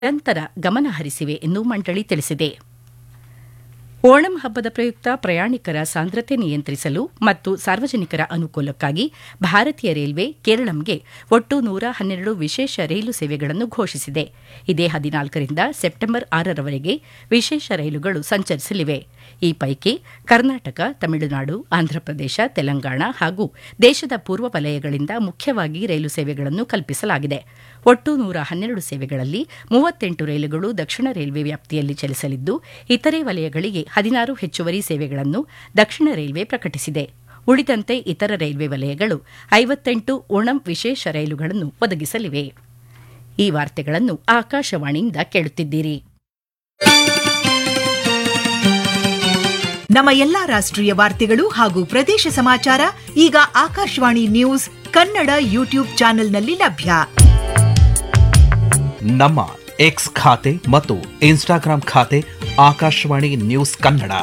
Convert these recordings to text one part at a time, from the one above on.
ನಿರಂತರ ಗಮನ ಹರಿಸಿವೆ ಎಂದು ಮಂಡಳಿ ತಿಳಿಸಿದೆ ಓಣಂ ಹಬ್ಬದ ಪ್ರಯುಕ್ತ ಪ್ರಯಾಣಿಕರ ಸಾಂದ್ರತೆ ನಿಯಂತ್ರಿಸಲು ಮತ್ತು ಸಾರ್ವಜನಿಕರ ಅನುಕೂಲಕ್ಕಾಗಿ ಭಾರತೀಯ ರೈಲ್ವೆ ಕೇರಳಂಗೆ ಒಟ್ಟು ನೂರ ಹನ್ನೆರಡು ವಿಶೇಷ ರೈಲು ಸೇವೆಗಳನ್ನು ಘೋಷಿಸಿದೆ ಇದೇ ಹದಿನಾಲ್ಕರಿಂದ ಸೆಪ್ಟೆಂಬರ್ ಆರರವರೆಗೆ ವಿಶೇಷ ರೈಲುಗಳು ಸಂಚರಿಸಲಿವೆ ಈ ಪೈಕಿ ಕರ್ನಾಟಕ ತಮಿಳುನಾಡು ಆಂಧ್ರಪ್ರದೇಶ ತೆಲಂಗಾಣ ಹಾಗೂ ದೇಶದ ಪೂರ್ವ ವಲಯಗಳಿಂದ ಮುಖ್ಯವಾಗಿ ರೈಲು ಸೇವೆಗಳನ್ನು ಕಲ್ಪಿಸಲಾಗಿದೆ ಒಟ್ಟು ನೂರ ಹನ್ನೆರಡು ಸೇವೆಗಳಲ್ಲಿ ಮೂವತ್ತೆಂಟು ರೈಲುಗಳು ದಕ್ಷಿಣ ರೈಲ್ವೆ ವ್ಯಾಪ್ತಿಯಲ್ಲಿ ಚಲಿಸಲಿದ್ದು ಇತರೆ ವಲಯಗಳಿಗೆ ಹದಿನಾರು ಹೆಚ್ಚುವರಿ ಸೇವೆಗಳನ್ನು ದಕ್ಷಿಣ ರೈಲ್ವೆ ಪ್ರಕಟಿಸಿದೆ ಉಳಿದಂತೆ ಇತರ ರೈಲ್ವೆ ವಲಯಗಳು ಐವತ್ತೆಂಟು ಓಣಂ ವಿಶೇಷ ರೈಲುಗಳನ್ನು ಒದಗಿಸಲಿವೆ ಈ ವಾರ್ತೆಗಳನ್ನು ಆಕಾಶವಾಣಿಯಿಂದ ಕೇಳುತ್ತಿದ್ದೀರಿ ನಮ್ಮ ಎಲ್ಲಾ ರಾಷ್ಟ್ರೀಯ ವಾರ್ತೆಗಳು ಹಾಗೂ ಪ್ರದೇಶ ಸಮಾಚಾರ ಈಗ ಆಕಾಶವಾಣಿ ನ್ಯೂಸ್ ಕನ್ನಡ ಯೂಟ್ಯೂಬ್ ಚಾನೆಲ್ನಲ್ಲಿ ಲಭ್ಯ ನಮ್ಮ ಎಕ್ಸ್ ಖಾತೆ ಮತ್ತು ಇನ್ಸ್ಟಾಗ್ರಾಂ ಖಾತೆ ಆಕಾಶವಾಣಿ ನ್ಯೂಸ್ ಕನ್ನಡ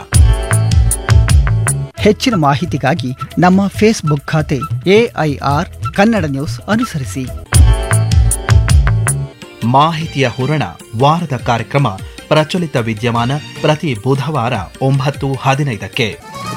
ಹೆಚ್ಚಿನ ಮಾಹಿತಿಗಾಗಿ ನಮ್ಮ ಫೇಸ್ಬುಕ್ ಖಾತೆ ಎಐಆರ್ ಕನ್ನಡ ನ್ಯೂಸ್ ಅನುಸರಿಸಿ ಮಾಹಿತಿಯ ಹೂರಣ ವಾರದ ಕಾರ್ಯಕ್ರಮ ಪ್ರಚಲಿತ ವಿದ್ಯಮಾನ ಪ್ರತಿ ಬುಧವಾರ ಒಂಬತ್ತು ಹದಿನೈದಕ್ಕೆ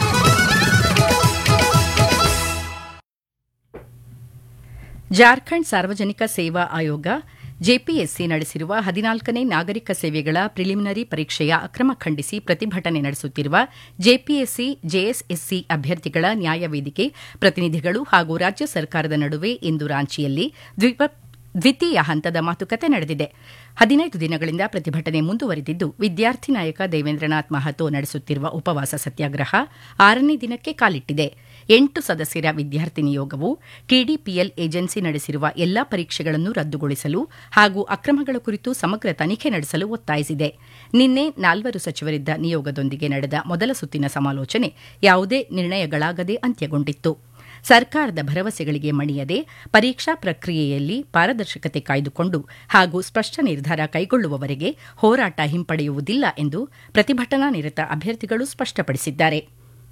ಜಾರ್ಖಂಡ್ ಸಾರ್ವಜನಿಕ ಸೇವಾ ಆಯೋಗ ಜೆಪಿಎಸ್ಸಿ ನಡೆಸಿರುವ ಹದಿನಾಲ್ಕನೇ ನಾಗರಿಕ ಸೇವೆಗಳ ಪ್ರಿಲಿಮಿನರಿ ಪರೀಕ್ಷೆಯ ಅಕ್ರಮ ಖಂಡಿಸಿ ಪ್ರತಿಭಟನೆ ನಡೆಸುತ್ತಿರುವ ಜೆಪಿಎಸ್ಸಿ ಜೆಎಸ್ಎಸ್ಸಿ ಅಭ್ಯರ್ಥಿಗಳ ನ್ಯಾಯವೇದಿಕೆ ಪ್ರತಿನಿಧಿಗಳು ಹಾಗೂ ರಾಜ್ಯ ಸರ್ಕಾರದ ನಡುವೆ ಇಂದು ರಾಂಚಿಯಲ್ಲಿ ದ್ವಿತೀಯ ಹಂತದ ಮಾತುಕತೆ ನಡೆದಿದೆ ಹದಿನೈದು ದಿನಗಳಿಂದ ಪ್ರತಿಭಟನೆ ಮುಂದುವರೆದಿದ್ದು ವಿದ್ಯಾರ್ಥಿ ನಾಯಕ ದೇವೇಂದ್ರನಾಥ್ ಮಹತೋ ನಡೆಸುತ್ತಿರುವ ಉಪವಾಸ ಸತ್ಯಾಗ್ರಹ ಆರನೇ ದಿನಕ್ಕೆ ಕಾಲಿಟ್ಟಿದೆ ಎಂಟು ಸದಸ್ಯರ ವಿದ್ಯಾರ್ಥಿ ನಿಯೋಗವು ಟಿಡಿಪಿಎಲ್ ಏಜೆನ್ಸಿ ನಡೆಸಿರುವ ಎಲ್ಲಾ ಪರೀಕ್ಷೆಗಳನ್ನು ರದ್ದುಗೊಳಿಸಲು ಹಾಗೂ ಅಕ್ರಮಗಳ ಕುರಿತು ಸಮಗ್ರ ತನಿಖೆ ನಡೆಸಲು ಒತ್ತಾಯಿಸಿದೆ ನಿನ್ನೆ ನಾಲ್ವರು ಸಚಿವರಿದ್ದ ನಿಯೋಗದೊಂದಿಗೆ ನಡೆದ ಮೊದಲ ಸುತ್ತಿನ ಸಮಾಲೋಚನೆ ಯಾವುದೇ ನಿರ್ಣಯಗಳಾಗದೆ ಅಂತ್ಯಗೊಂಡಿತ್ತು ಸರ್ಕಾರದ ಭರವಸೆಗಳಿಗೆ ಮಣಿಯದೆ ಪರೀಕ್ಷಾ ಪ್ರಕ್ರಿಯೆಯಲ್ಲಿ ಪಾರದರ್ಶಕತೆ ಕಾಯ್ದುಕೊಂಡು ಹಾಗೂ ಸ್ಪಷ್ಟ ನಿರ್ಧಾರ ಕೈಗೊಳ್ಳುವವರೆಗೆ ಹೋರಾಟ ಹಿಂಪಡೆಯುವುದಿಲ್ಲ ಎಂದು ಪ್ರತಿಭಟನಾ ನಿರತ ಅಭ್ಯರ್ಥಿಗಳು ಸ್ಪಷ್ಟಪಡಿಸಿದ್ದಾರೆ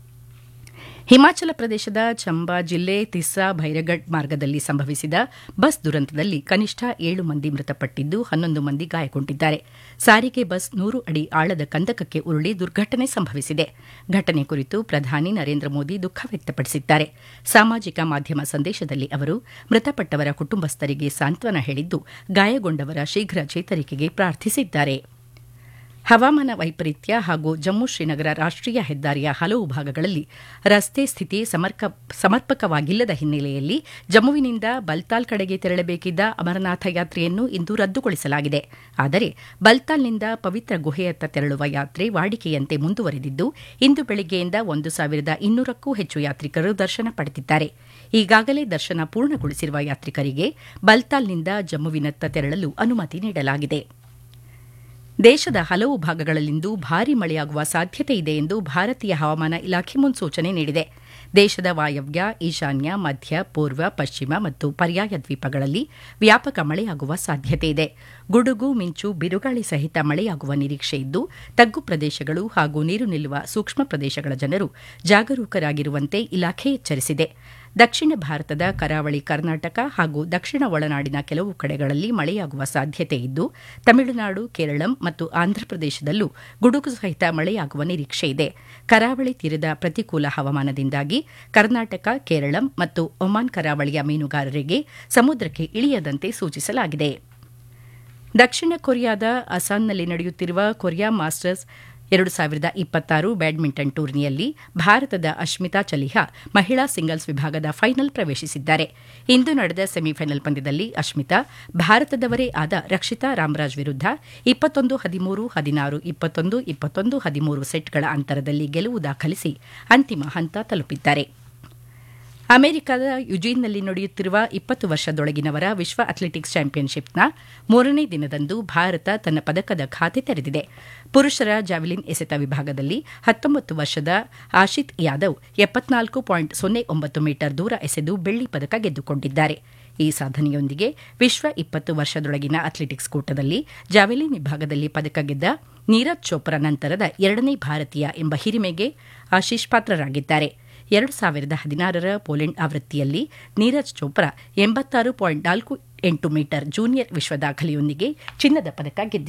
ಹಿಮಾಚಲ ಪ್ರದೇಶದ ಚಂಬಾ ಜಿಲ್ಲೆ ತಿಸ್ಸಾ ಭೈರಗಢ್ ಮಾರ್ಗದಲ್ಲಿ ಸಂಭವಿಸಿದ ಬಸ್ ದುರಂತದಲ್ಲಿ ಕನಿಷ್ಠ ಏಳು ಮಂದಿ ಮೃತಪಟ್ಟಿದ್ದು ಹನ್ನೊಂದು ಮಂದಿ ಗಾಯಗೊಂಡಿದ್ದಾರೆ ಸಾರಿಗೆ ಬಸ್ ನೂರು ಅಡಿ ಆಳದ ಕಂದಕಕ್ಕೆ ಉರುಳಿ ದುರ್ಘಟನೆ ಸಂಭವಿಸಿದೆ ಘಟನೆ ಕುರಿತು ಪ್ರಧಾನಿ ನರೇಂದ್ರ ಮೋದಿ ದುಃಖ ವ್ಯಕ್ತಪಡಿಸಿದ್ದಾರೆ ಸಾಮಾಜಿಕ ಮಾಧ್ಯಮ ಸಂದೇಶದಲ್ಲಿ ಅವರು ಮೃತಪಟ್ಟವರ ಕುಟುಂಬಸ್ಥರಿಗೆ ಸಾಂತ್ವನ ಹೇಳಿದ್ದು ಗಾಯಗೊಂಡವರ ಶೀಘ್ರ ಚೇತರಿಕೆಗೆ ಪ್ರಾರ್ಥಿಸಿದ್ದಾರೆ ಹವಾಮಾನ ವೈಪರೀತ್ಯ ಹಾಗೂ ಜಮ್ಮು ಶ್ರೀನಗರ ರಾಷ್ಟೀಯ ಹೆದ್ದಾರಿಯ ಹಲವು ಭಾಗಗಳಲ್ಲಿ ರಸ್ತೆ ಸ್ಥಿತಿ ಸಮರ್ಪಕವಾಗಿಲ್ಲದ ಹಿನ್ನೆಲೆಯಲ್ಲಿ ಜಮ್ಮುವಿನಿಂದ ಬಲ್ತಾಲ್ ಕಡೆಗೆ ತೆರಳಬೇಕಿದ್ದ ಅಮರನಾಥ ಯಾತ್ರೆಯನ್ನು ಇಂದು ರದ್ದುಗೊಳಿಸಲಾಗಿದೆ ಆದರೆ ಬಲ್ತಾಲ್ನಿಂದ ಪವಿತ್ರ ಗುಹೆಯತ್ತ ತೆರಳುವ ಯಾತ್ರೆ ವಾಡಿಕೆಯಂತೆ ಮುಂದುವರೆದಿದ್ದು ಇಂದು ಬೆಳಗ್ಗೆಯಿಂದ ಒಂದು ಸಾವಿರದ ಇನ್ನೂರಕ್ಕೂ ಹೆಚ್ಚು ಯಾತ್ರಿಕರು ದರ್ಶನ ಪಡೆದಿದ್ದಾರೆ ಈಗಾಗಲೇ ದರ್ಶನ ಪೂರ್ಣಗೊಳಿಸಿರುವ ಯಾತ್ರಿಕರಿಗೆ ಬಲ್ತಾಲ್ನಿಂದ ಜಮ್ಮುವಿನತ್ತ ತೆರಳಲು ಅನುಮತಿ ನೀಡಲಾಗಿದೆ ದೇಶದ ಹಲವು ಭಾಗಗಳಲ್ಲಿಂದು ಭಾರೀ ಮಳೆಯಾಗುವ ಸಾಧ್ಯತೆ ಇದೆ ಎಂದು ಭಾರತೀಯ ಹವಾಮಾನ ಇಲಾಖೆ ಮುನ್ಸೂಚನೆ ನೀಡಿದೆ ದೇಶದ ವಾಯವ್ಯ ಈಶಾನ್ಯ ಮಧ್ಯ ಪೂರ್ವ ಪಶ್ಚಿಮ ಮತ್ತು ಪರ್ಯಾಯ ದ್ವೀಪಗಳಲ್ಲಿ ವ್ಯಾಪಕ ಮಳೆಯಾಗುವ ಸಾಧ್ಯತೆ ಇದೆ ಗುಡುಗು ಮಿಂಚು ಬಿರುಗಾಳಿ ಸಹಿತ ಮಳೆಯಾಗುವ ನಿರೀಕ್ಷೆ ಇದ್ದು ತಗ್ಗು ಪ್ರದೇಶಗಳು ಹಾಗೂ ನೀರು ನಿಲ್ಲುವ ಸೂಕ್ಷ್ಮ ಪ್ರದೇಶಗಳ ಜನರು ಜಾಗರೂಕರಾಗಿರುವಂತೆ ಇಲಾಖೆ ಎಚ್ಚರಿಸಿದೆ ದಕ್ಷಿಣ ಭಾರತದ ಕರಾವಳಿ ಕರ್ನಾಟಕ ಹಾಗೂ ದಕ್ಷಿಣ ಒಳನಾಡಿನ ಕೆಲವು ಕಡೆಗಳಲ್ಲಿ ಮಳೆಯಾಗುವ ಸಾಧ್ಯತೆ ಇದ್ದು ತಮಿಳುನಾಡು ಕೇರಳಂ ಮತ್ತು ಆಂಧ್ರಪ್ರದೇಶದಲ್ಲೂ ಗುಡುಗು ಸಹಿತ ಮಳೆಯಾಗುವ ನಿರೀಕ್ಷೆ ಇದೆ ಕರಾವಳಿ ತೀರದ ಪ್ರತಿಕೂಲ ಹವಾಮಾನದಿಂದಾಗಿ ಕರ್ನಾಟಕ ಕೇರಳಂ ಮತ್ತು ಒಮಾನ್ ಕರಾವಳಿಯ ಮೀನುಗಾರರಿಗೆ ಸಮುದ್ರಕ್ಕೆ ಇಳಿಯದಂತೆ ಸೂಚಿಸಲಾಗಿದೆ ದಕ್ಷಿಣ ಕೊರಿಯಾದ ಅಸಾನ್ನಲ್ಲಿ ನಡೆಯುತ್ತಿರುವ ಕೊರಿಯಾ ಮಾಸ್ಟರ್ಸ್ ಎರಡು ಸಾವಿರದ ಇಪ್ಪತ್ತಾರು ಬ್ಯಾಡ್ಮಿಂಟನ್ ಟೂರ್ನಿಯಲ್ಲಿ ಭಾರತದ ಅಶ್ಮಿತಾ ಚಲಿಹಾ ಮಹಿಳಾ ಸಿಂಗಲ್ಸ್ ವಿಭಾಗದ ಫೈನಲ್ ಪ್ರವೇಶಿಸಿದ್ದಾರೆ ಇಂದು ನಡೆದ ಸೆಮಿಫೈನಲ್ ಪಂದ್ಯದಲ್ಲಿ ಅಶ್ಮಿತಾ ಭಾರತದವರೇ ಆದ ರಕ್ಷಿತಾ ರಾಮರಾಜ್ ವಿರುದ್ಧ ಇಪ್ಪತ್ತೊಂದು ಹದಿಮೂರು ಹದಿನಾರು ಇಪ್ಪತ್ತೊಂದು ಇಪ್ಪತ್ತೊಂದು ಹದಿಮೂರು ಸೆಟ್ಗಳ ಅಂತರದಲ್ಲಿ ಗೆಲುವು ದಾಖಲಿಸಿ ಅಂತಿಮ ಹಂತ ತಲುಪಿದ್ದಾರೆ ಅಮೆರಿಕದ ಯುಜೀನ್ನಲ್ಲಿ ನಡೆಯುತ್ತಿರುವ ಇಪ್ಪತ್ತು ವರ್ಷದೊಳಗಿನವರ ವಿಶ್ವ ಅಥ್ಲೆಟಿಕ್ಸ್ ಚಾಂಪಿಯನ್ಶಿಪ್ನ ಮೂರನೇ ದಿನದಂದು ಭಾರತ ತನ್ನ ಪದಕದ ಖಾತೆ ತೆರೆದಿದೆ ಪುರುಷರ ಜಾವೆಲಿನ್ ಎಸೆತ ವಿಭಾಗದಲ್ಲಿ ಹತ್ತೊಂಬತ್ತು ವರ್ಷದ ಆಶಿತ್ ಯಾದವ್ ಎಪ್ಪತ್ನಾಲ್ಕು ಪಾಯಿಂಟ್ ಸೊನ್ನೆ ಒಂಬತ್ತು ಮೀಟರ್ ದೂರ ಎಸೆದು ಬೆಳ್ಳಿ ಪದಕ ಗೆದ್ದುಕೊಂಡಿದ್ದಾರೆ ಈ ಸಾಧನೆಯೊಂದಿಗೆ ವಿಶ್ವ ಇಪ್ಪತ್ತು ವರ್ಷದೊಳಗಿನ ಅಥ್ಲೆಟಿಕ್ಸ್ ಕೂಟದಲ್ಲಿ ಜಾವೆಲಿನ್ ವಿಭಾಗದಲ್ಲಿ ಪದಕ ಗೆದ್ದ ನೀರಜ್ ಚೋಪ್ರಾ ನಂತರದ ಎರಡನೇ ಭಾರತೀಯ ಎಂಬ ಹಿರಿಮೆಗೆ ಆಶೀಶ್ ಪಾತ್ರರಾಗಿದ್ದಾರೆ ಎರಡು ಸಾವಿರದ ಹದಿನಾರರ ಪೋಲೆಂಡ್ ಆವೃತ್ತಿಯಲ್ಲಿ ನೀರಜ್ ಚೋಪ್ರಾ ಎಂಬತ್ತಾರು ಪಾಯಿಂಟ್ ನಾಲ್ಕು ಎಂಟು ಮೀಟರ್ ಜೂನಿಯರ್ ವಿಶ್ವ ದಾಖಲೆಯೊಂದಿಗೆ ಚಿನ್ನದ ಪದಕ ಗೆದ್ದಿದ್ದಾರೆ